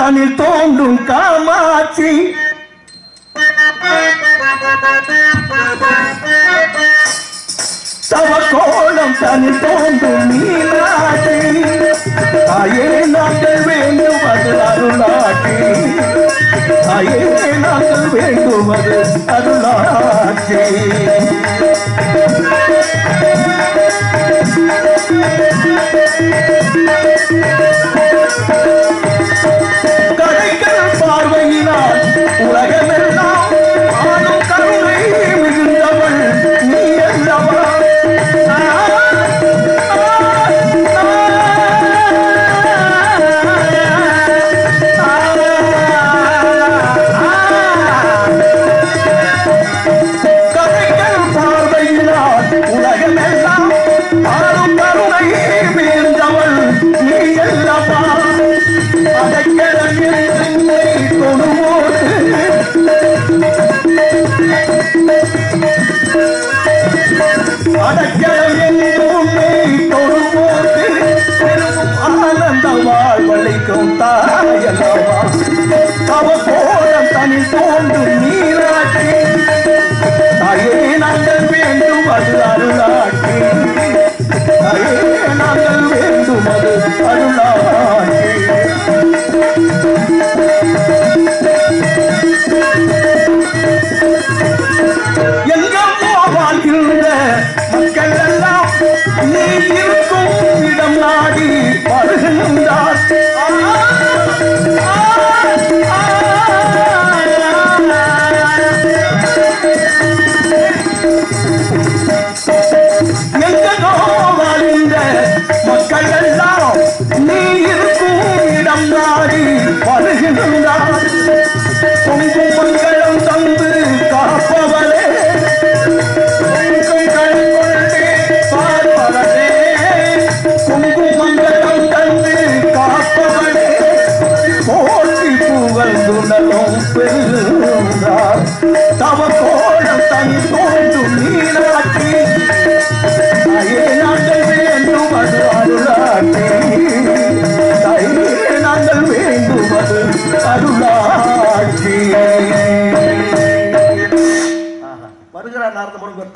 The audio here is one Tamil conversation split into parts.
தனில் தோன்றும் காமாட்சி தவ கோலம் தனில் தோன்றும் மீனாட்சி தாயே நாங்கள் வேண்டுவது அருளாட்சி தாயே நாங்கள் வேண்டுவது அருளாட்சி கடைகள் பார்வையினால் உலகமெல்லாம் ஆளும் கருணை மிகுந்தவள் நீ அல்லவா ஆ, கடைகள் பார்வையினால் உலகமெல்லாம் ஆளும் கருணை மிகுந்தவள் நீ அல்லவா அடைக்கலமே தொழுவோடு அடைக்கலமே உன்னை தொழுவோடு பெரும் ஆனந்த வாழ்வழிக்கும் தாயல்லவா தவ கோலம் தனி தோன்றும் நீராட்டி தாயே நாங்கள் வேண்டும் அது அருளாட்டி தாயே நாங்கள் வேண்டும் அது அருளாட்டி எங்கோ வாழ்கின்ற மக்கள் எல்லாம் நீ இருக்கும் இடம் நாடி வருகின்றார் ஆ, ஆ, ஆ, எங்கோ வாழ்கின்ற மக்கள் எல்லாம் நீ இருக்கும் இடம் நாடி வருகின்றார் பொங்கும் மங்களம் தந்து காப்பவரே பொங்கும் கண்கொண்டே பார்ப்பவரே பொங்கும் மங்களம் தந்து காப்பவரே போற்றி புகழ்ந்துணரும் பெருந்தார் தவ கோலம் தனி தோன்றும் நீராட்டி தாயே நாங்கள் வேண்டும் அது அருளாட்டி தாயே நாங்கள் வேண்டும் அது அருளாட்சி வருகிறார் நாரத முருகன்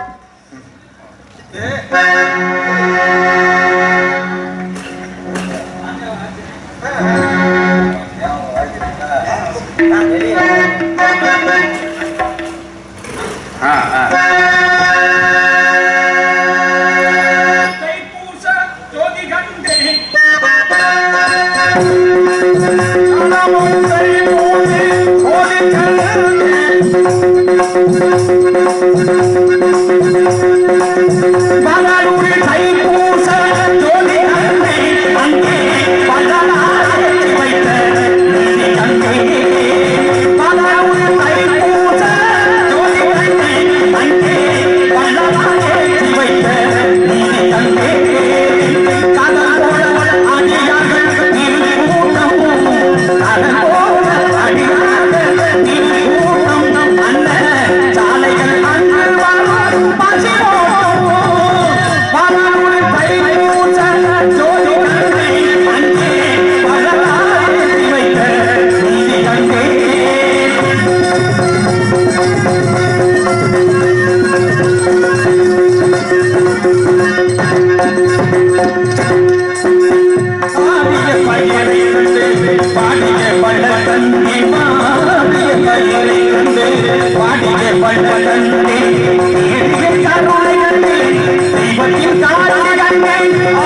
தைப்பூச ஜோதி கண்டே மகளூரில் தைப்பூச ஜோதி அன்னை அங்கே பகலாரத்தி வைத்த நீதி அங்கே மகளூரில் தைப்பூச ஜோதி அன்னை அங்கே பகலாரத்தி வைத்த நீதி அங்கே கதல் போல அடியார்கள் திருக்கூட்டம் கதல் போல அடியார்கள் திருக்கூட்டம் அண்ண சாலைகள் அன்று வரும் பசிவோ பலமுறை தைப்பூச ஜோதி கண்டே அங்கே பகலாரத்தி வைத்த நீதி கண்டே ஆடிய பையனை கண்டு பாடிய பள்ளத்தன்னே பாடிய பையனை கண்டு பாடிய பள்ளத்தன்னே தேடிய கருணை கண்டு தெய்வத்தின் காட்சி கண்டே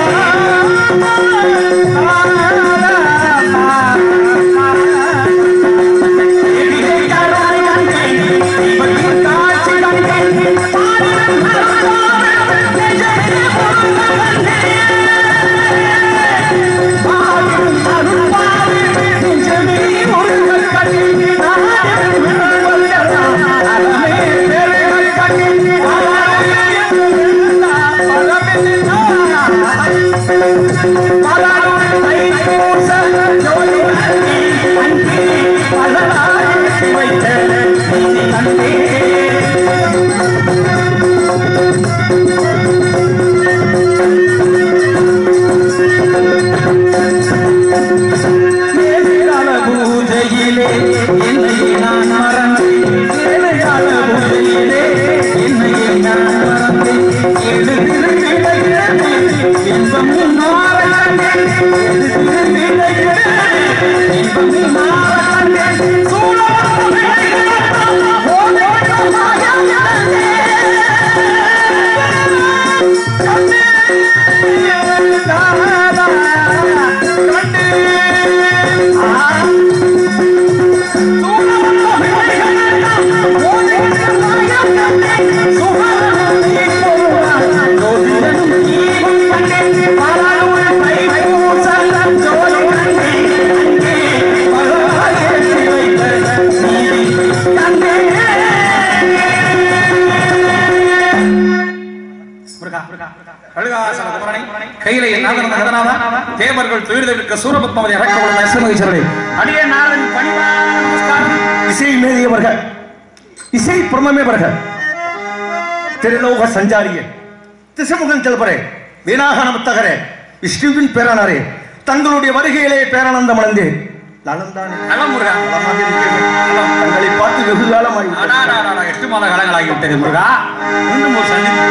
தேடிய கருணை கண்டே தெய்வத்தின் காட்சி கண்டே கையில நாதன் மகனாதா தேவர்கள் துயிர்தவிற்கு சூரபத்மாவதி இறக்கப்படும் நரசிம்மகேஸ்வரரே அடியே நாதன் பணிவான நமஸ்காரம் இசை மேதியவர்கள் இசை பிரமமேவர்கள் திருலோக சஞ்சாரியே திசமுகன் செல்பரே வீணாக நமத்தகரே விஷ்ணுவின் பேரானாரே தங்களுடைய வருகையிலே பேரானந்தம் அடைந்து நலந்தானே நலம் முருகா நலமாக இருக்கிறேன். தங்களை பார்த்து வெகு காலமாகி அடா, அடா, அடா, அடா, எட்டு மாத காலங்களாகி விட்டது முருகா இன்னும் ஒரு சந்திப்பு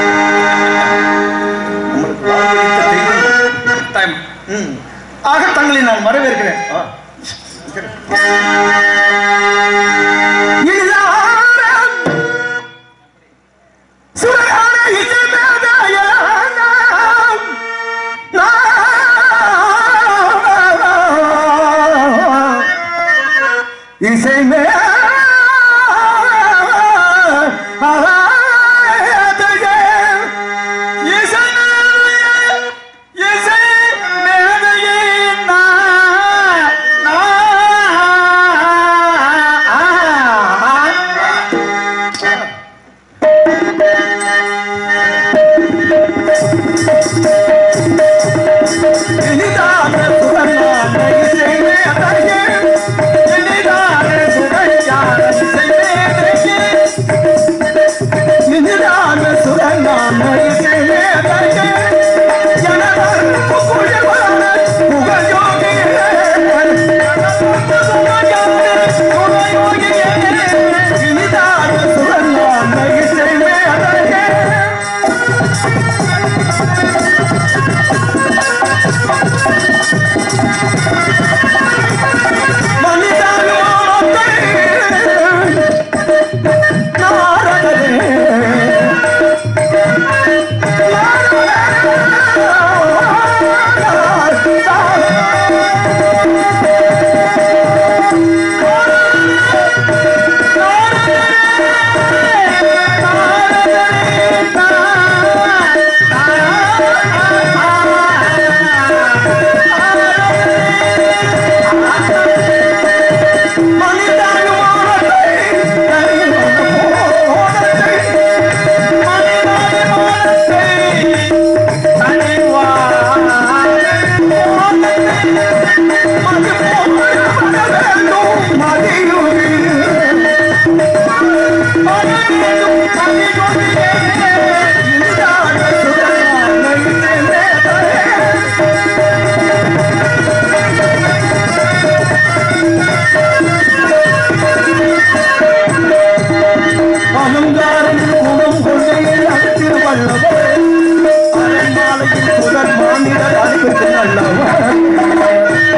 நம்மளுக்கு வாழ்வளித்த தெய்வம். டைம் ம். ஆக தங்களை நான் வரவேற்கிறேன் ஆ. இல்லாரம் சுவையான இசைமேதையானாம் நாம். இசைமே இசை இசை மேதையை நான் இனிதான சுகமான இசை மேதையே இனிதான சுகஞான இசை மேதையே இனிதான சுகஞான இசை மேதையே எனவர் புகழவான புகழயோகியே இனிதான சுகஞான இசை மேதையே அலங்காரம் குணம் கொண்டே அத்திரு வல்லவர் அரண்மாலையில் புதர் மாநிலர் அறிவித்து நல்லவர்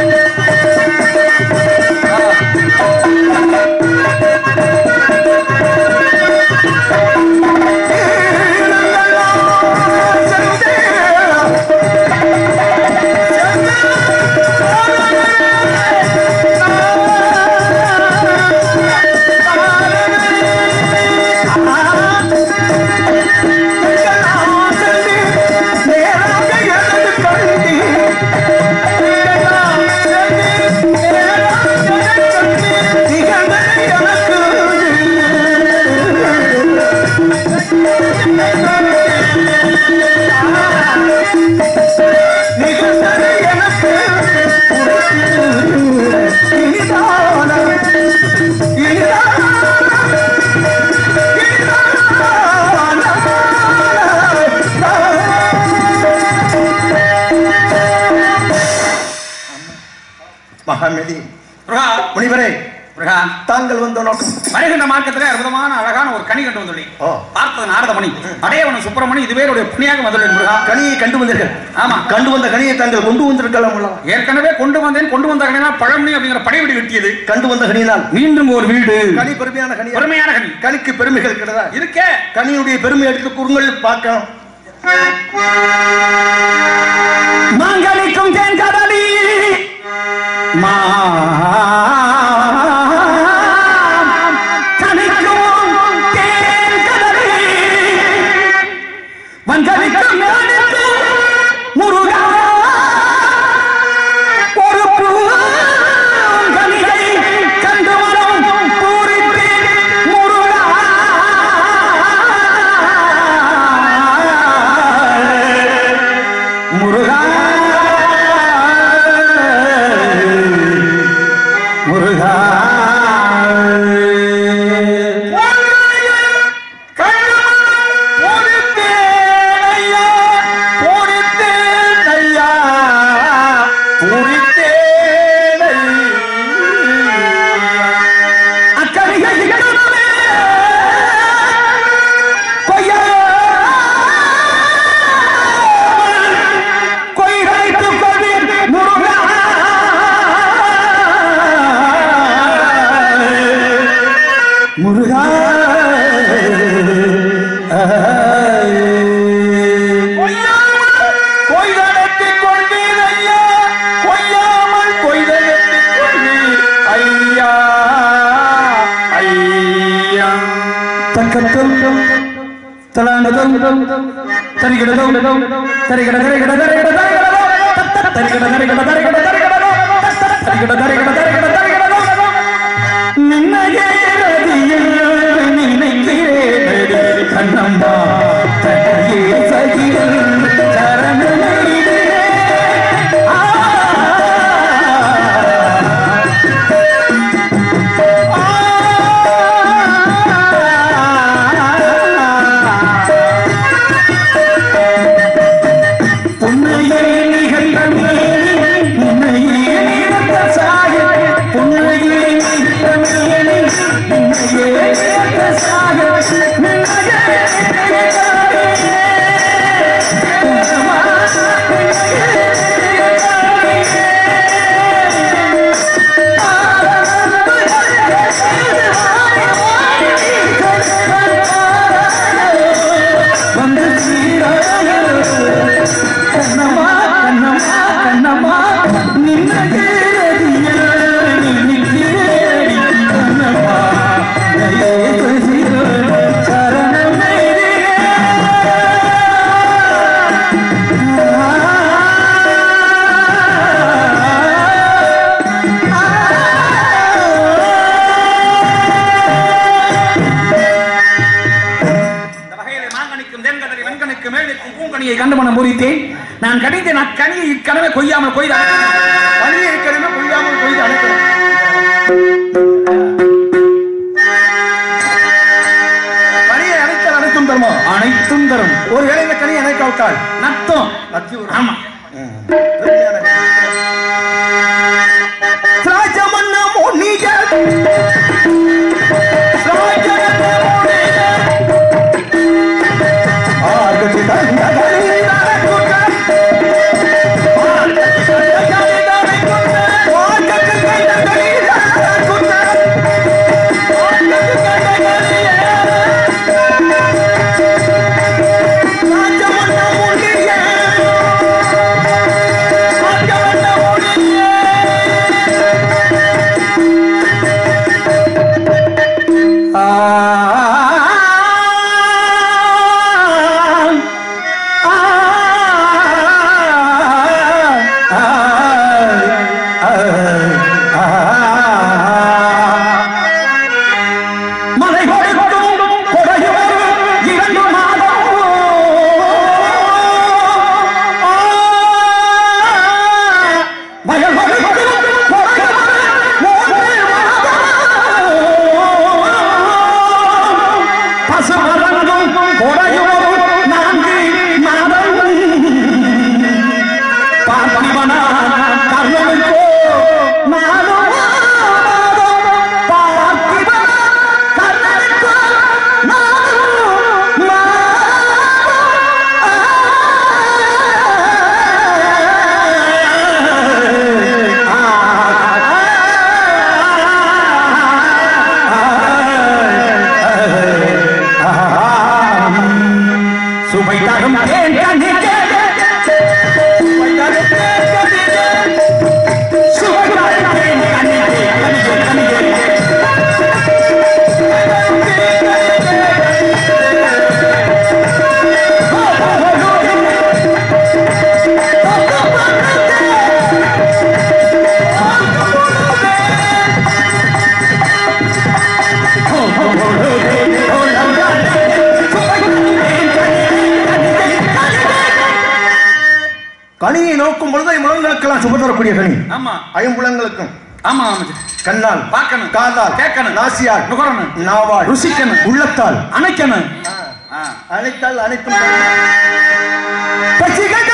மகாமதி முருகா முனிவரே முருகா, தாங்கள் வந்த நோக்கம் வருகின்ற மார்க்கத்திலே அற்புதமான அழகான ஒரு கனி கண்டு வந்துள்ளேன் ஓ. பார்த்தது நாரதமணி அடையவன சுப்பிரமணி இதுவே என்னுடைய புண்ணியாக வந்துள்ளேன் முருகா கனியை கண்டு வந்தீர்கள் ஆமா கண்டு வந்த கனியை தாங்கள் கொண்டு வந்திருக்கலாம் அல்லவா? ஏற்கனவே கொண்டு வந்தேன் கொண்டு வந்த கனினா பழமணி அப்படிங்கிற படைவெடி வெட்டியது கண்டு வந்த கனியினால் மீண்டும் ஒரு வீடு கனி பெருமையான கனி பெருமையான கனி கனிக்கு பெருமைகள் கிடையாது இருக்கே கனியுடைய பெருமை எடுத்து குறுங்கள் பார்க்கணும் மாங்கனிக்கும் தேன் கடலி கனிக்கும் தேன் கடலி வங்கனிக்கும் ஞானிக்கும் முருகா ஒரு பூங்கனியை கண்டு வரும் பூரித்து முருகா முருகா முருகா முருகா கொய்தனத்திக் கொள்வீர் ஐயா கொய்யாமல் கொய்தனத்திக் கொள்வீர் ஐயா ஐயா தக்கத்தம் தலாண்டதம் தரிகிடதம் தரிகிட தரிகிட தரிகிட தரிகிட தரிகிட தரிகிட தரிகிட தரிகிட தரிகிட தரிகிட தரிகிட தரிகிட நின்னையே ரதியில் நினைக்கிறேன் கண்ணம்மா தன்னையே சகில் சரணமையிலே ஆ புன்னையே நிகழ்ந்தமே உன்னையே நிகழ்ந்த சாய புன்னையே நிகழ்ந்தமே உன்னையே நிகழ்ந்த சாய நின்னையே நிகழ்ந்தாயே. உன்னமா நின்னையே வந்து சீராய கண்ணம்மா கண்ணம்மா கண்ணம்மா நின்ன கேரடிய நின்னிக்கேடி கண்ணம்மா நயே துசிரோ சரணமே இந்த வகையிலே மாங்கனிக்கும் தென்கடலை வெண்கணிக்கு மேலிக்கும் பூங்கனியை கண்டு மனம் முறித்தேன் நான் கடித்த நான் கனியை இக்கனவே கொய்யாமல் கொய்த கனியை இருக்கிறது கொய்யாமல் கொய்து அணைக்கணும் கனியை அணைத்தால் அனைத்தும் தருமா அனைத்தும் தரும் ஒரு வேளை இந்த கனியை அணைக்காவிட்டால் நத்தம் அத்தி ஒரு ஆமா ராஜமன்ன மோனிக ராஜமன்ன மோனிக ஆர்கதி தந்தகரி தரகுக ஆர்கதி தந்தகரி தரகுக தரக்கூடிய கனி ஆமா ஐம்புலங்களுக்கும் ஆமா அமைச்சர் கண்ணால் பார்க்கணும் காதால் கேட்கணும் நாசியால் நுகரணும் நாவால் ருசிக்கணும் உள்ளத்தால் அணைக்கணும் ஆ. அனைத்தால் அனைத்தும் பச்சிகள்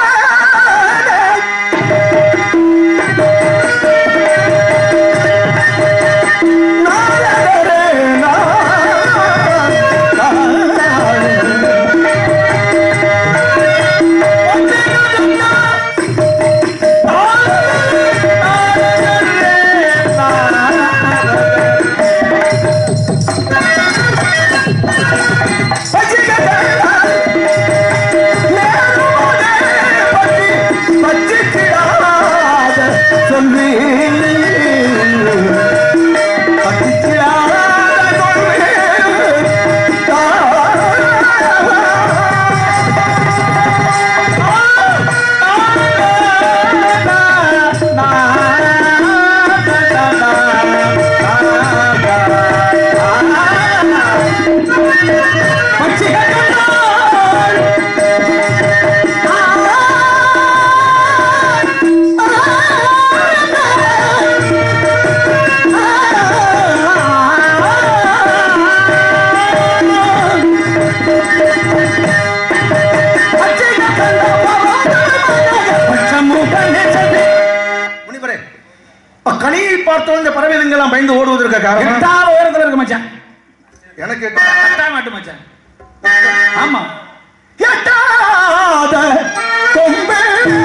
முனிவரே கனியை பார்த்தோம் இந்த பறவைகள் பயந்து ஓடுவதற்கு காரணம் எட்டாவது உயரத்துல இருக்கு மச்சான் எனக்கு எட்டாம் மாட்டு மச்சான் ஆமா எட்டாத கொம்பு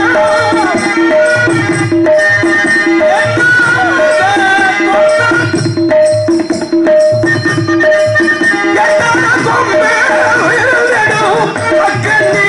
எட்டாத கொம்பு இருந்தடும் அக்கண்ணி.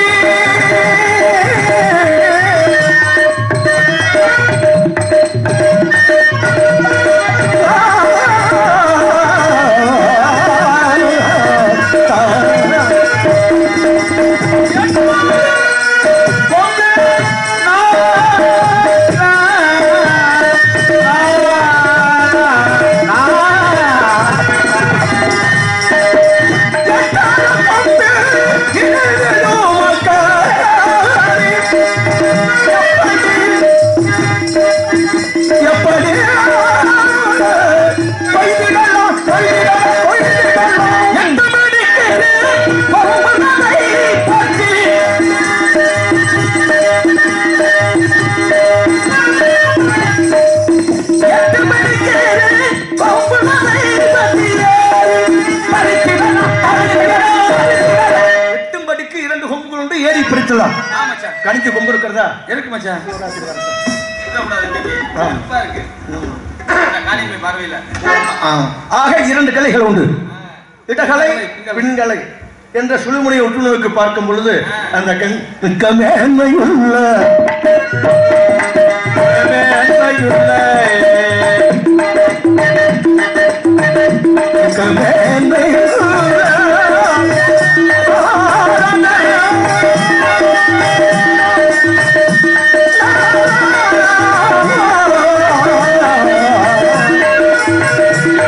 எப்படி வைதிடலாம் வைதிடலாம் வைதிடலாம் எந்த மணிக்கு பொறுமனை பற்றி எட்டு மணிக்கு பொறுமனை பற்றி பறித்திடலாம் பறித்திடலாம் பறித்திடலாம் எட்டும் படிக்கு இரண்டு கொம்புகள் உண்டு ஏறி பிரித்தலாம் ஆ மச்சான் கணிக்கு கொம்பு இருக்கிறதா இருக்கு மச்சான் விடக்கூடாது இன்னைக்கு. கடுப்பா இருக்கு. நான் காலையில போய் பார்வையில. ஆக இரண்டு கலைகள் உண்டு இடகலை பின்கலை என்ற சுழுமுனையை ஒட்டுநோக்கு பார்க்கும் பொழுது அந்த கண் மிக்க மேன்மையுள்ள மேன்மையுள்ள மிக்க மேன்மையுள்ள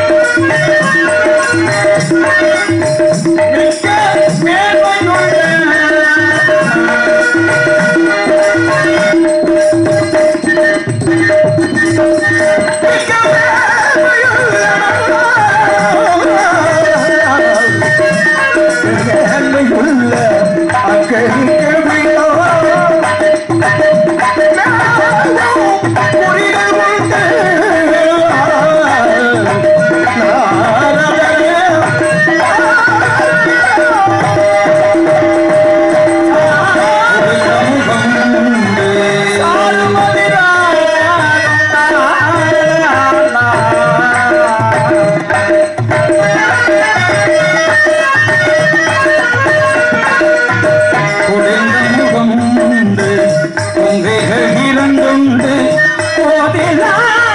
குறைந்த முகம் உண்டு உங்கைகள் இரண்டுண்டு போதிலா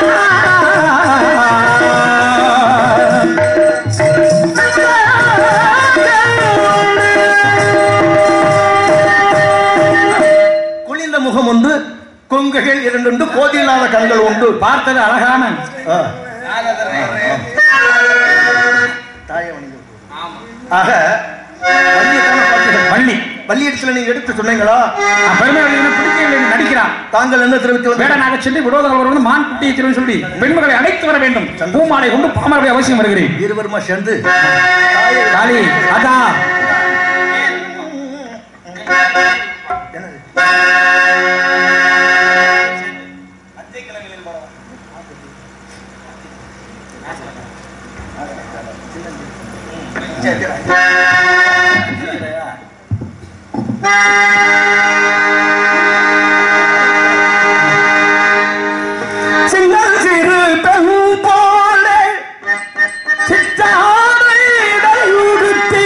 குளிர்ந்த முகம் உண்டு கொங்கைகள் இரண்டுண்டு போதில்லாத கண்கள் உண்டு பார்த்தது அழகான ஆ. ஆமா. ஆக வள்ளியைத்தானே பார்த்தீர்கள்? வள்ளி பள்ளியிடத்துல நீங்க எடுத்து சொன்னீங்களா பெருமைகளை பிடிக்கவில்லை என்று நடிக்கிறான் தாங்கள் என்ன தெரிவித்து வந்து வேடனாக சென்று விரோதங்கள் வந்து மான் குட்டியை திரும்பி சொல்லி பெண்மகளை அழைத்து வர வேண்டும் பூமாலை கொண்டு பாமரவை அவசியம் வருகிறேன் இருவருமா சேர்ந்து காளி அதா சிங்கள் சிறு பெண் போல சித்தாடை உடுத்தி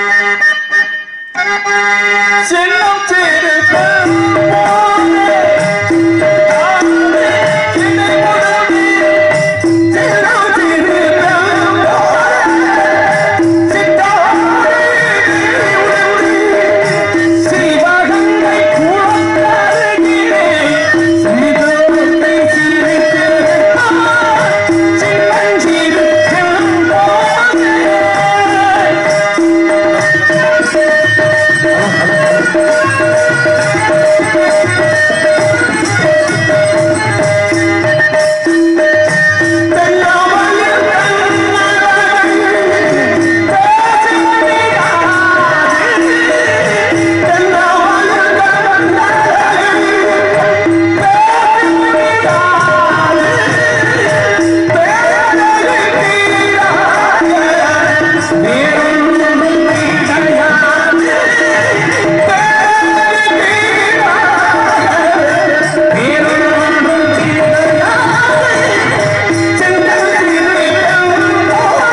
சின்னம் சிறு பெண் போல சித்தாடை இடை உடுத்தி, சின்னம் சிறு பெண் போல சித்தாடை உடுத்தி, சிவகங்கை குளத்தருகிலே சிறுதோட்டை சிரித்து, ஆ, சின்னஞ்சிறு செம்போதே. தென்னாவயல் கண்ணழகி, பேசிவிடாதே. தென்னாவயல் கண்ணழகி, பேசிவிடாதே. பேரழகி தீராதே. வேறொன்றும் கிடையாது. பேரழகி தீராதே. வேறொன்றும் கிடையாது. செந்தல் திருவெறும்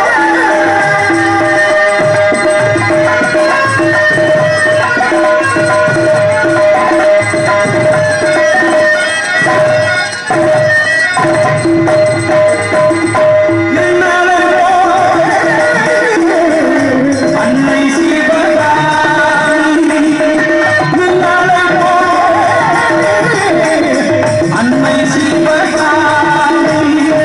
அன்னை சிவகாமி நின்னாலே அன்னை சிவகாமி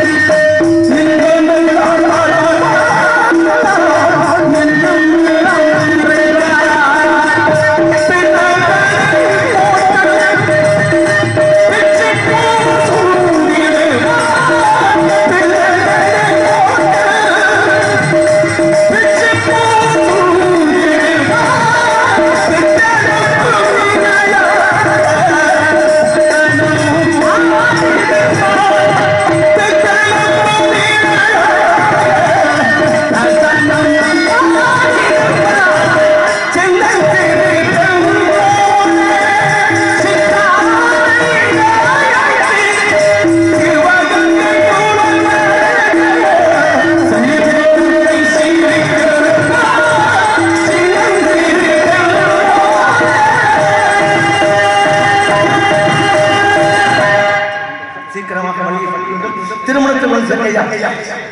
சீக்கிரமாக வழியை பற்றி திருமணத்தில் வந்து ஐயா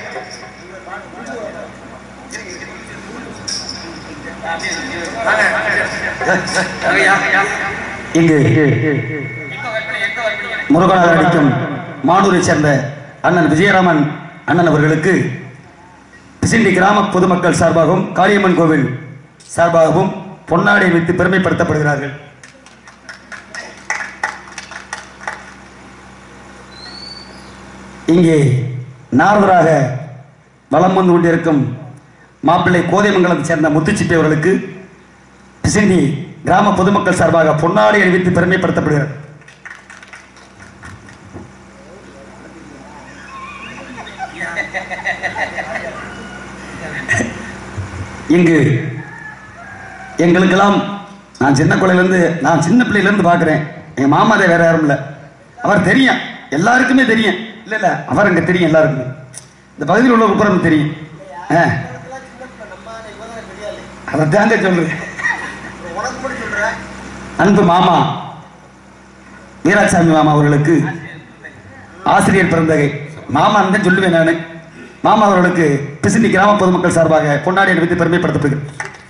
இங்கு முருகனாக நடிக்கும் மானூரை சேர்ந்த அண்ணன் விஜயராமன் அண்ணன் அவர்களுக்கு பிசிண்டி கிராம பொதுமக்கள் சார்பாகவும் காளியம்மன் கோவில் சார்பாகவும் பொன்னாடை வைத்து பெருமைப்படுத்தப்படுகிறார்கள் இங்கே நாரதராக வலம் வந்து கொண்டிருக்கும் மாப்பிள்ளை கோதைமங்கலத்தை சேர்ந்த முத்துச்சிப்பி அவர்களுக்கு பிசிண்டி கிராம பொதுமக்கள் சார்பாக பொன்னாடை அணிவித்து பெருமைப்படுத்தப்படுகிறார் இங்கு எங்களுக்கெல்லாம் நான் சின்ன குழையிலேருந்து நான் சின்ன பிள்ளையிலேருந்து பார்க்குறேன் என் மாமாதே வேற யாரும் இல்லை அவர் தெரியும் எல்லாருக்குமே தெரியும் இல்லை இல்லை அவர் அங்கே தெரியும் எல்லாருக்குமே இந்த பகுதியில் உள்ள உப்புறம் தெரியும் ஆ அதை தாங்க சொல்றேன் அன்பு மாமா வீராசாமி மாமா அவர்களுக்கு ஆசிரியர் பிறந்தகை மாமான்னு தான் சொல்லுவேன் நான் மாமா அவர்களுக்கு பிசினி கிராம பொதுமக்கள் சார்பாக பொன்னாடி அணிவித்து பெருமைப்படுத்தப்படுகிறேன்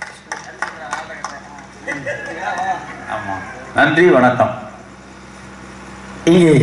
ஆமா நன்றி வணக்கம் இங்கே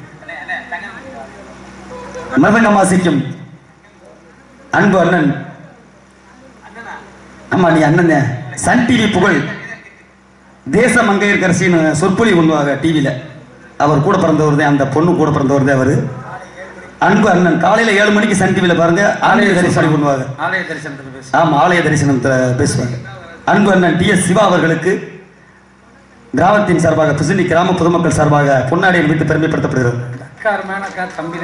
மிருதங்கம் வாசிக்கும் அன்பு அண்ணன் ஆமா நீ அண்ணன் சன் டிவி புகழ் தேச மங்கையர்கரசின்னு சொற்பொழி பண்ணுவாங்க டிவியில் அவர் கூட பிறந்தவர் தான் அந்த பொண்ணு கூட பிறந்தவர் தான் அவர் அன்பு அண்ணன் காலையில் ஏழு மணிக்கு சன் டிவியில் பாருங்க ஆலய தரிசனம் பண்ணுவாங்க ஆலய தரிசனத்தில் பேசு ஆமா ஆலய தரிசனத்தை பேசுவாங்க அன்பு அண்ணன் டி எஸ் சிவா அவர்களுக்கு கிராமத்தின் சார்பாக பிசினி கிராம பொதுமக்கள் சார்பாக பொன்னாடியில் விட்டு பெருமைப்படுத்தப்படுகிறது அக்கா அருமையான அக்கா தம்பினே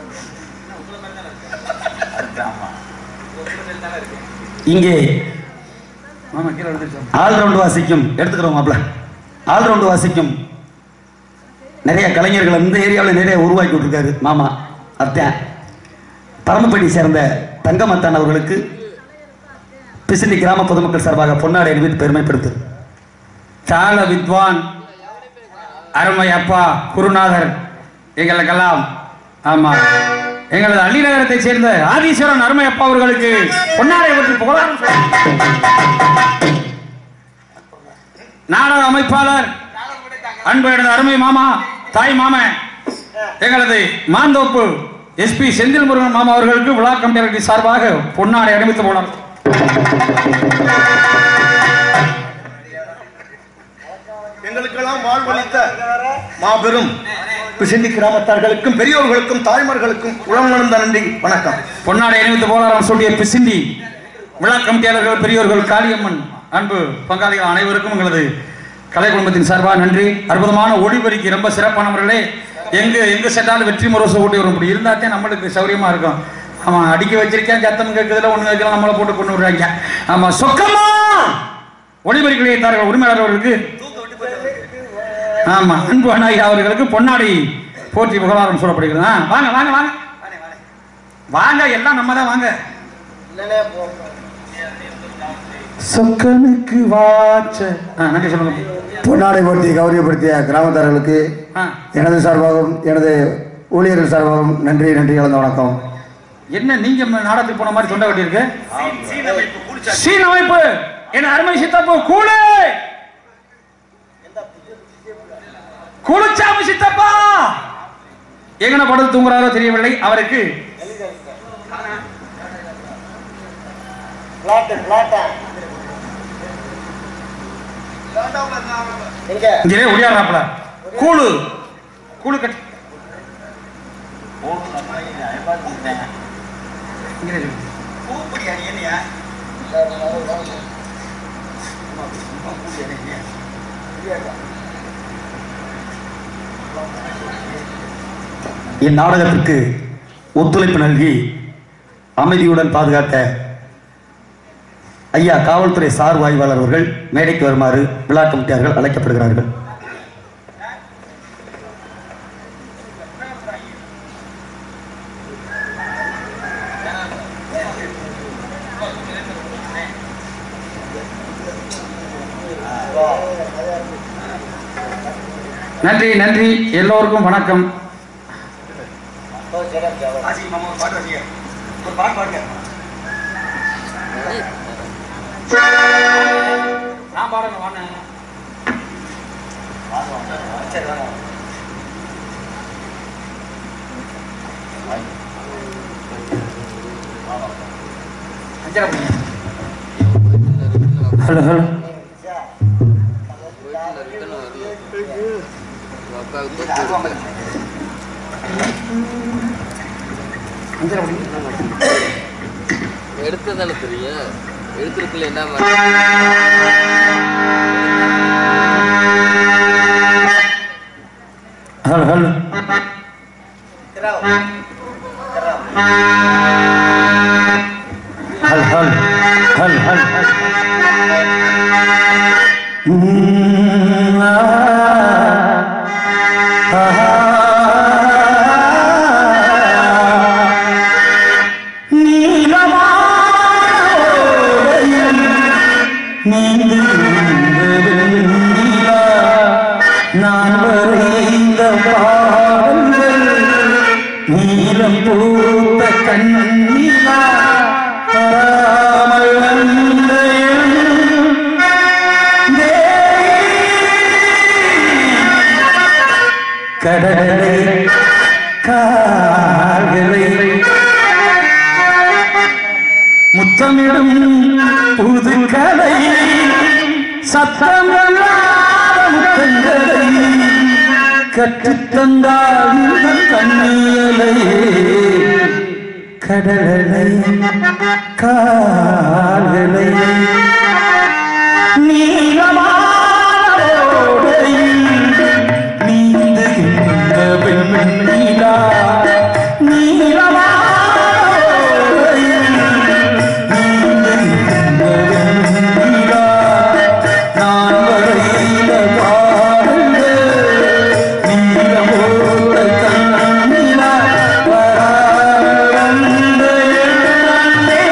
இங்கே மாமா கீழே விழுந்துருச்சோம் ஆல்ரவுண்ட் வாசிக்கும் எடுத்துக்கிறோம் மாப்ள ஆல்ரவுண்ட் வாசிக்கும் நிறைய கலைஞர்கள் இந்த ஏரியாவில் நிறைய உருவாக்கி விட்டுருக்காரு மாமா அத்தான் பரமப்பட்டி சேர்ந்த தங்கமத்தான் அவர்களுக்கு பிசினி கிராம பொதுமக்கள் சார்பாக பொன்னாடை அணிவித்து பெருமைப்படுத்து சால வித்வான் அருமை அப்பா குருநாதர் எங்களுக்கெல்லாம் ஆமா எங்களது அள்ளிநகரத்தை சேர்ந்த ஆதீஸ்வரன் அருமை அப்பா அவர்களுக்கு பொன்னாடை பற்றி புகழாரம் சொல்லுங்கள். நாடக அமைப்பாளர் அன்பு எனது அருமை மாமா தாய் மாமன் எங்களது மாந்தோப்பு எஸ்பி செந்தில் முருகன் மாமா அவர்களுக்கு விழா கமிட்டி சார்பாக பொன்னாடை அணிவித்து போனார் எங்களுக்கெல்லாம் வாழ்வளித்த மாபெரும் பிசிண்டி கிராமத்தார்களுக்கும் பெரியோர்களுக்கும் தாய்மார்களுக்கும் உளமணந்த நன்றி வணக்கம் பொன்னாடை அணிவித்து போலாரம் சொல்லிய பிசிண்டி விழா கமிட்டியாளர்கள் பெரியோர்கள் காளியம்மன் அன்பு பங்காளிகள் அனைவருக்கும் எங்களது கலை குடும்பத்தின் சார்பாக நன்றி அற்புதமான ஒளிபெருக்கி ரொம்ப சிறப்பானவர்களே எங்க எங்க சென்றாலும் வெற்றி முரசு ஓட்டி வரும் இப்படி இருந்தாத்தே நம்மளுக்கு சௌரியமா இருக்கும் ஆமா அடிக்க வச்சிருக்கேன் சத்தம் கேட்குதுல ஒண்ணு கேட்கலாம் நம்மளை போட்டு கொண்டு விடுறாங்க ஆமா சொக்கமா ஒளிபெருக்கி வைத்தார்கள் உரிமையாளர் அவர்களுக்கு ஆமா அன்பு அண்ணாயி அவர்களுக்கு பொன்னாடி போற்றி புகழாரம் சொல்லப்படுகிறது ஆ, வாங்க வாங்க வாங்க வாங்க எல்லாம் நம்ம தான் வாங்க சொக்கனுக்கு வாச்ச ஆ, நன்றி சொல்லுங்க பொன்னாடை போர்த்தி கௌரவப்படுத்திய கிராமத்தார்களுக்கு ஆ, எனது சார்பாகவும் எனது ஊழியர்கள் சார்பாகவும் நன்றி நன்றி கலந்த வணக்கம் என்ன நீங்க ம- நாடகத்துக்கு போன மாதிரி தொண்டை கட்டி இருக்கு சீன் அமைப்பு என் அருமை சித்தப்பு கூடு குளிச்சாமி சித்தப்பா எங்கன படுத்து தூங்குறாரோ தெரியவில்லை அவருக்கு இங்கே ஒடியாடுறாப்ல கூழு கூழு கட்டி இங்கே இரு. இந்நாடகத்திற்கு ஒத்துழைப்பு நல்கி அமைதியுடன் பாதுகாத்த ஐயா காவல்துறை சார் ஆய்வாளர் அவர்கள் மேடைக்கு வருமாறு விழா கமிட்டியார்கள் அழைக்கப்படுகிறார்கள் நன்றி நன்றி எல்லோருக்கும் வணக்கம் நான் பாருங்க வாங்க ஹலோ ஹலோ எடுத்ததானே தெரியும் எடுத்துருக்குள்ள என்ன மாதிரி ஹலோ ஹலோ ஹல் ஹல் ஹல் ஹல் நான் வரைந்த பாடல்கள் நீலம் பூத்த கண்ணீரா வராமல் வந்த என் தேவி. கடலை கால்களை முத்தமிடும் புது கலை சத்தமெல்லாம் கண்களை கற்றுத்தந்தாள் கண்ணியலை கடலை காதலை நீளமானோடையில் நீந்துகின்ற வெண்ணிலா நீளமானோடையில் நீந்துகின்ற வெண்ணிலா நான் வரையில பாருங்கள் நீளமோட கண்ணிலா வராவந்த எண்ணே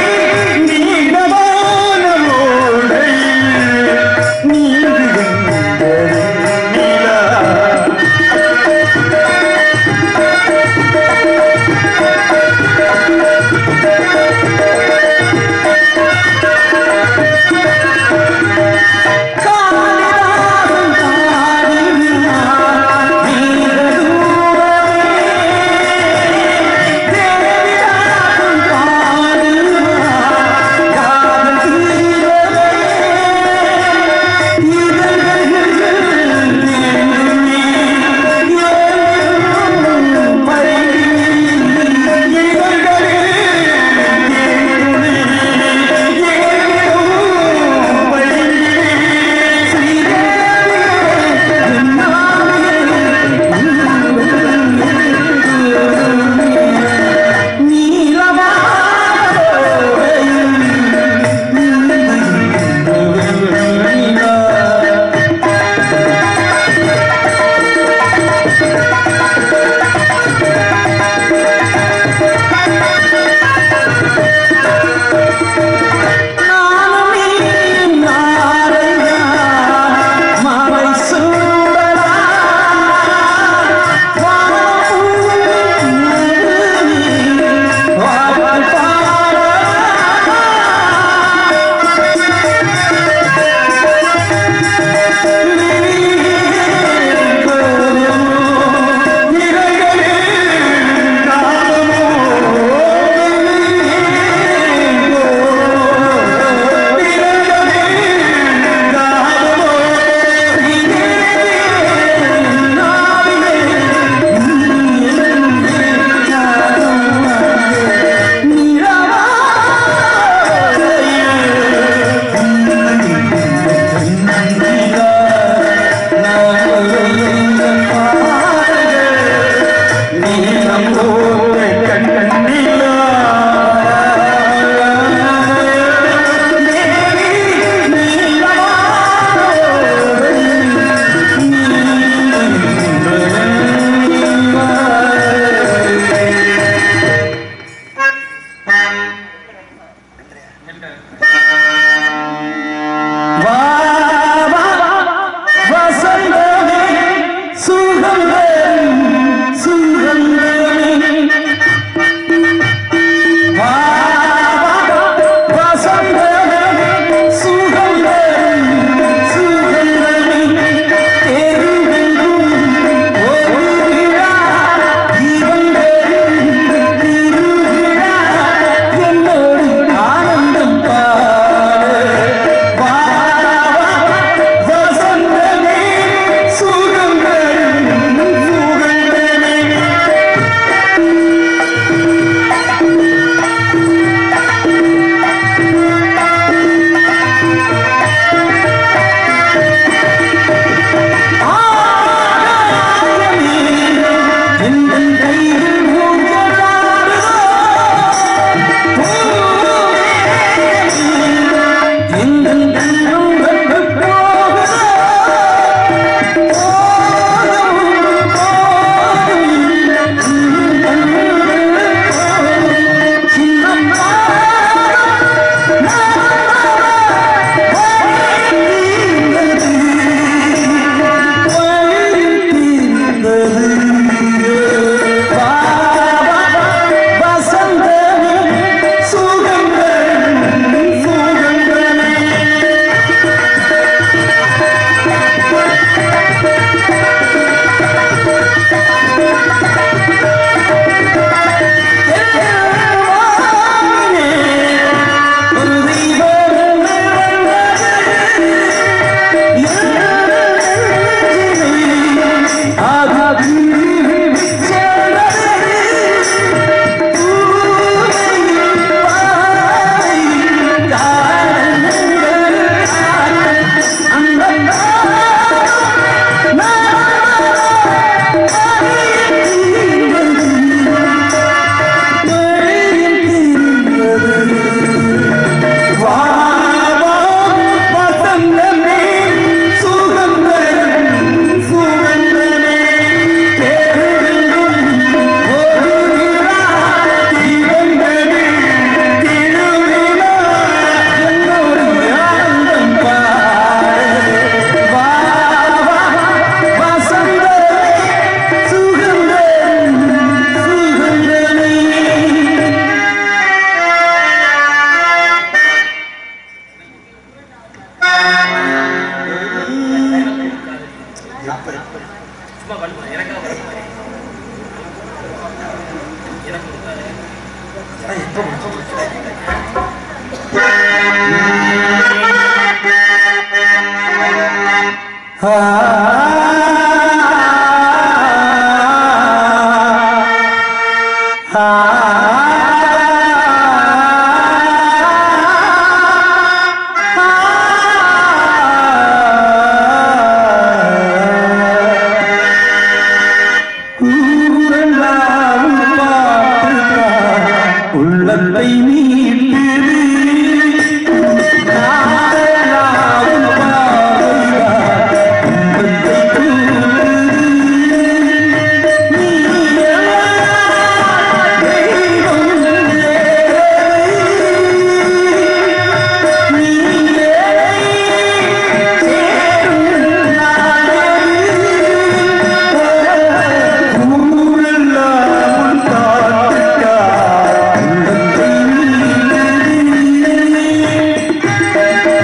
நீளமான ஓடையில் நீந்துகின்ற வெண்ணிலா காளிதாசன் பாடினார் நீரதூரமே தேவிதாசன் பாடினார் காதல் தீரமே இதழ்கள் என்னுமே ஏங்கும் பைங்கினி இதழ்களில் என்னுமே ஏங்கும் பைங்கினி மாலை சூடலா வா வா வசந்தமே சுகந்தமே சுகந்தமே வா வா வசந்தமே சுகந்தமே சுகந்தமே தெருவெங்கும் ஒரு விழா தீபங்களும் திருவிழா என்னோடு ஆனந்தம் பார் உள்ளத்தை மீட்டது காதலாவும் பாதைதான் உள்ளத்தை தூண்டுது. நீ எல்லாம் தெய்வம் நீ சேரும் நாளது ஊரெல்லாம் காத்துக்கா உள்ளத்தை மீட்டது.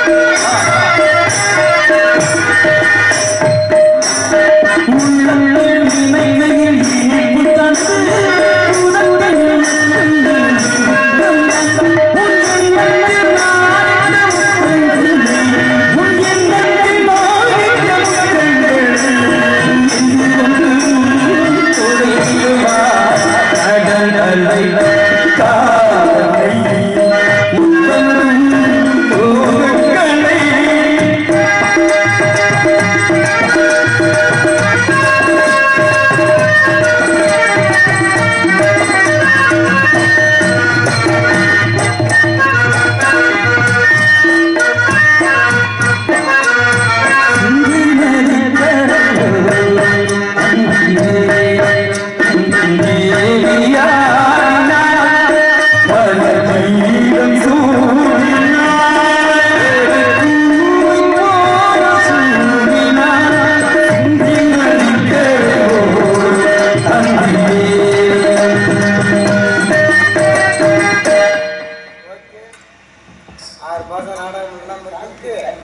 உள்ளம்